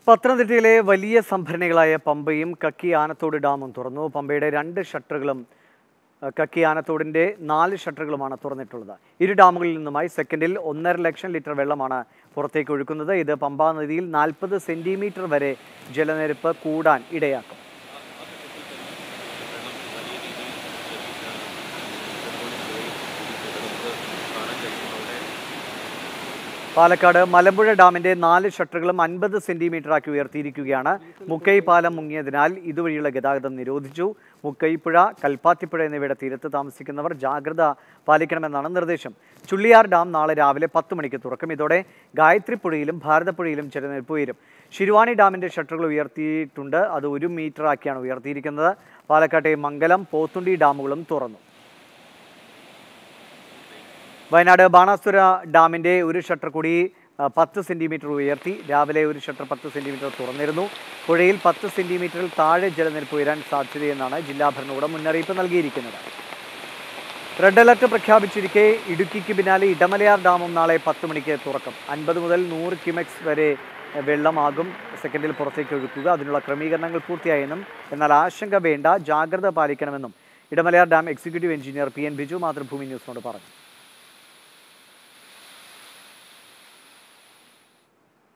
പത്തനംതിട്ടയിലെ വലിയ സംഭരണികളായ പമ്പയും കക്കി ആനത്തോട് ഡാമും തുറന്നു പമ്പയുടെ രണ്ട് ഷട്ടറുകളും അഹ്, കക്കി ആനത്തോടിൻ്റെ നാല് ഷട്ടറുകളുമാണ് തുറന്നിട്ടുള്ളത് ഇരു ഡാമുകളിൽ നിന്നുമായി സെക്കൻഡിൽ ഒന്നര ലക്ഷം ലിറ്റർ വെള്ളമാണ് പുറത്തേക്ക് ഒഴുക്കുന്നത് ഇത് പമ്പാ നദിയിൽ നാൽപ്പത് സെൻറ്റിമീറ്റർ വരെ ജലനിരപ്പ് കൂടാൻ ഇടയാക്കും പാലക്കാട് മലമ്പുഴ ഡാമിന്റെ നാല് ഷട്ടറുകളും അൻപത് സെന്റിമീറ്ററാക്കി ഉയർത്തിയിരിക്കുകയാണ് മുക്കൈ പാലം മുങ്ങിയതിനാൽ ഇതുവഴിയുള്ള ഗതാഗതം നിരോധിച്ചു മുക്കൈപ്പുഴ കൽപ്പാത്തിപ്പുഴ എന്നിവയുടെ തീരത്ത് താമസിക്കുന്നവർ ജാഗ്രത പാലിക്കണമെന്നാണ് നിർദ്ദേശം ചുള്ളിയാർ ഡാം നാളെ രാവിലെ പത്ത് മണിക്ക് തുറക്കും ഇതോടെ ഗായത്രിപ്പുഴയിലും ഭാരതപ്പുഴയിലും ജലനിരപ്പ് ഉയരും ശിരുവാണി ഡാമിന്റെ ഷട്ടറുകൾ ഉയർത്തിയിട്ടുണ്ട് അത് ഒരു മീറ്ററാക്കിയാണ് ഉയർത്തിയിരിക്കുന്നത് പാലക്കാട്ടെ മംഗലം പോത്തുണ്ടി ഡാമുകളും തുറന്നു വയനാട് ബാണാസുര ഡാമിൻ്റെ ഒരു ഷട്ടർ കൂടി ആ, പത്ത് സെൻറ്റിമീറ്റർ ഉയർത്തി രാവിലെ ഒരു ഷട്ടർ പത്ത് സെൻറ്റിമീറ്റർ തുറന്നിരുന്നു പുഴയിൽ പത്ത് സെൻറ്റിമീറ്ററിൽ താഴെ ജലനിരപ്പ് ഉയരാൻ സാധ്യതയെന്നാണ് ജില്ലാ ഭരണകൂടം മുന്നറിയിപ്പ് നൽകിയിരിക്കുന്നത് റെഡ് അലർട്ട് പ്രഖ്യാപിച്ചിരിക്കെ ഇടുക്കിക്ക് പിന്നാലെ ഇടമലയാർ ഡാമും നാളെ പത്ത് മണിക്ക് തുറക്കും അൻപത് മുതൽ നൂറ് ക്യുമെക്സ് വരെ എഹ്, വെള്ളമാകും സെക്കൻഡിൽ പുറത്തേക്ക് ഒഴുക്കുക അതിനുള്ള ക്രമീകരണങ്ങൾ പൂർത്തിയായെന്നും എന്നാൽ ആശങ്ക വേണ്ട ജാഗ്രത പാലിക്കണമെന്നും Idamalayar dam executive engineer P N Biju Mathrubhumi ന്യൂസിനോട് പറഞ്ഞു